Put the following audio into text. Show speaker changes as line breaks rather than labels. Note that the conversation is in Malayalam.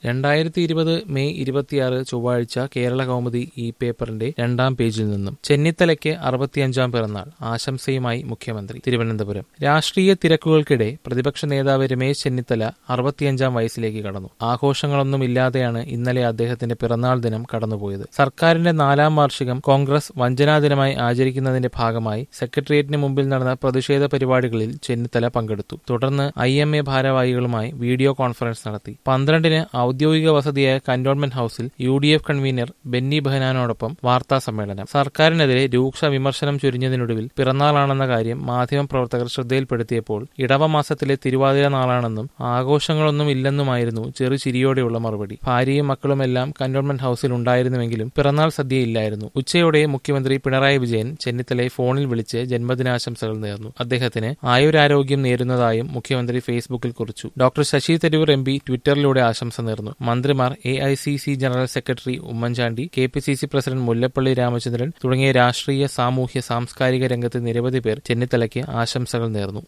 രണ്ടായിരത്തി ഇരുപത് മെയ് ഇരുപത്തിയാറ് ചൊവ്വാഴ്ച കേരള കൗമുദി ഈ പേപ്പറിന്റെ രണ്ടാം പേജിൽ നിന്നും ചെന്നിത്തലയ്ക്ക് അറുപത്തിയഞ്ചാം പിറന്നാൾ ആശംസയുമായി മുഖ്യമന്ത്രി തിരുവനന്തപുരം രാഷ്ട്രീയ തിരക്കുകൾക്കിടെ പ്രതിപക്ഷ നേതാവ് രമേശ് ചെന്നിത്തല അറുപത്തിയഞ്ചാം വയസ്സിലേക്ക് കടന്നു ആഘോഷങ്ങളൊന്നുമില്ലാതെയാണ് ഇന്നലെ അദ്ദേഹത്തിന്റെ പിറന്നാൾ ദിനം കടന്നുപോയത് സർക്കാരിന്റെ നാലാം വാർഷികം കോൺഗ്രസ് വഞ്ചനാ ദിനമായി ആചരിക്കുന്നതിന്റെ ഭാഗമായി സെക്രട്ടേറിയറ്റിന് മുമ്പിൽ നടന്ന പ്രതിഷേധ പരിപാടികളിൽ ചെന്നിത്തല പങ്കെടുത്തു തുടർന്ന് ഐ എം എ ഭാരവാഹികളുമായി വീഡിയോ കോൺഫറൻസ് നടത്തി പന്ത്രണ്ടിന് ഔദ്യോഗിക വസതിയായ കന്റോൺമെന്റ് ഹൌസിൽ U D F convener Benny ബെഹനാനോടൊപ്പം വാർത്താ സമ്മേളനം സർക്കാരിനെതിരെ രൂക്ഷ വിമർശനം ചൊരിഞ്ഞതിനൊടുവിൽ പിറന്നാളാണെന്ന കാര്യം മാധ്യമപ്രവർത്തകർ ശ്രദ്ധയിൽപ്പെടുത്തിയപ്പോൾ ഇടവമാസത്തിലെ തിരുവാതിര നാളാണെന്നും ആഘോഷങ്ങളൊന്നും ഇല്ലെന്നുമായിരുന്നു ചെറു ചിരിയോടെയുള്ള മറുപടി ഭാര്യയും മക്കളുമെല്ലാം കന്റോൺമെന്റ് ഹൌസിൽ ഉണ്ടായിരുന്നുവെങ്കിലും പിറന്നാൾ സദ്യ ഇല്ലായിരുന്നു ഉച്ചയോടെ മുഖ്യമന്ത്രി പിണറായി വിജയൻ ചെന്നിത്തലയെ ഫോണിൽ വിളിച്ച് ജന്മദിനാശംസകൾ നേർന്നു അദ്ദേഹത്തിന് ആയുരാരോഗ്യം നേരുന്നതായും മുഖ്യമന്ത്രി ഫേസ്ബുക്കിൽ കുറിച്ചു doctor Shashi Tharoor M P ട്വിറ്ററിലൂടെ ആശംസ നേർന്നു മന്ത്രിമാർ A I C C general secretary Oommen Chandy K P C C president Mullappally Ramachandran തുടങ്ങിയ രാഷ്ട്രീയ സാമൂഹ്യ സാംസ്കാരിക രംഗത്തെ നിരവധി പേർ ചെന്നിത്തലയ്ക്ക് ആശംസകൾ നേർന്നു